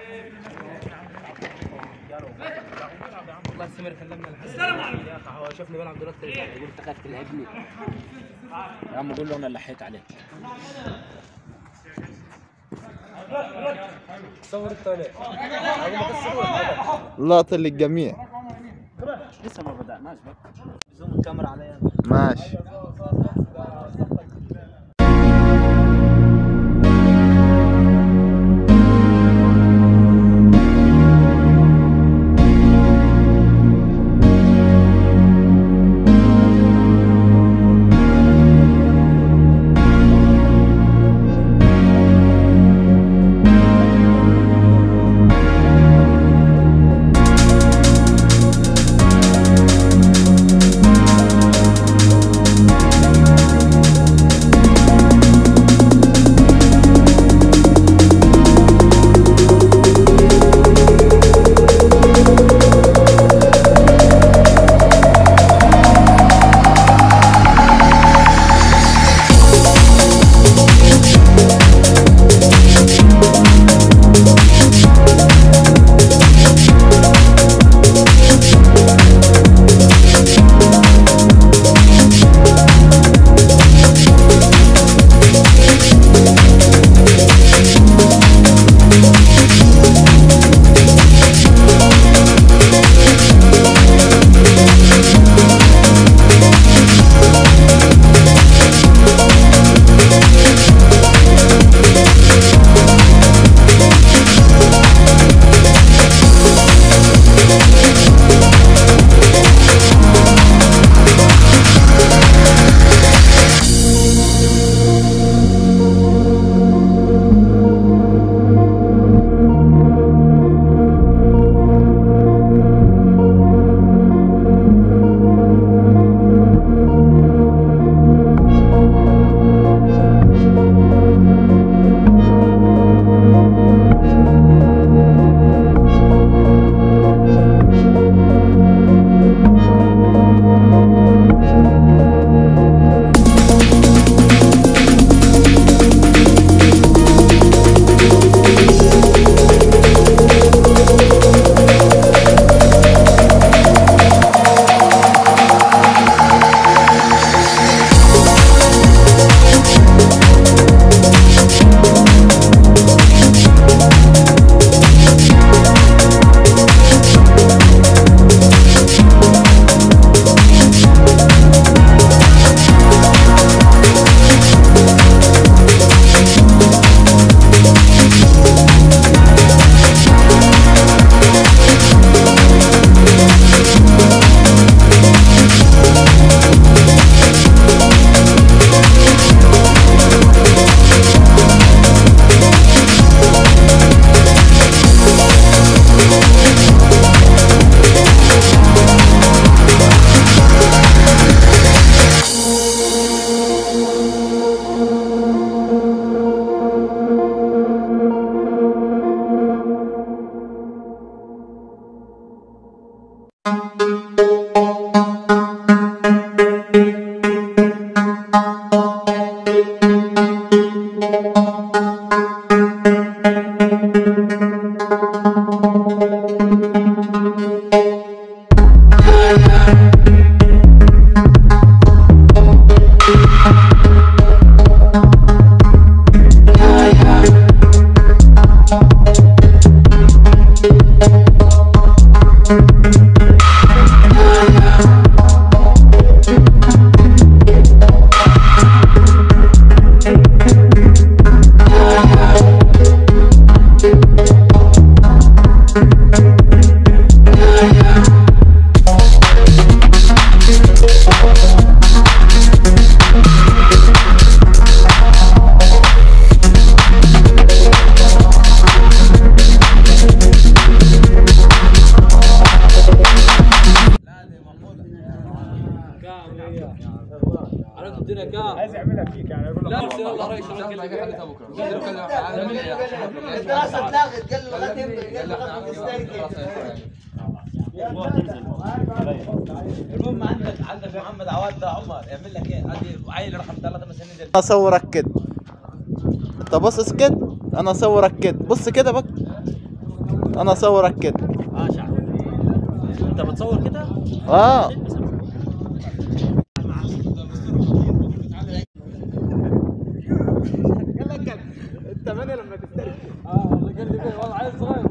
والله سمير كلمنا السلام عليكم يا اخي هو شافني بلعب دلوقتي يقول انت خايف تلعبني يا عم قول له انا اللي حيت عليك صور الثاني ابو ما كسروا لقطة للجميع لسه ما بدأناش بقى زوم الكاميرا عليا ماشي عرفت الدنيا كام عايز يعملها فيك يعني يقول لا بس يلا ريش الدراسه اتلغت قال له لا تنزل قال له لا تسترجع المهم عندك عندك محمد عواد ده عمر يعمل لك ايه؟ ادي عيل رقم ثلاثة مثلا نزل انا اصورك كده انت باصص كده انا اصورك كده بص كده بقى انا اصورك كده اه شعر انت بتصور كده؟ اه تلبس قال لك الثمانية لما تفترق اه والله قال لي والله عيل صغير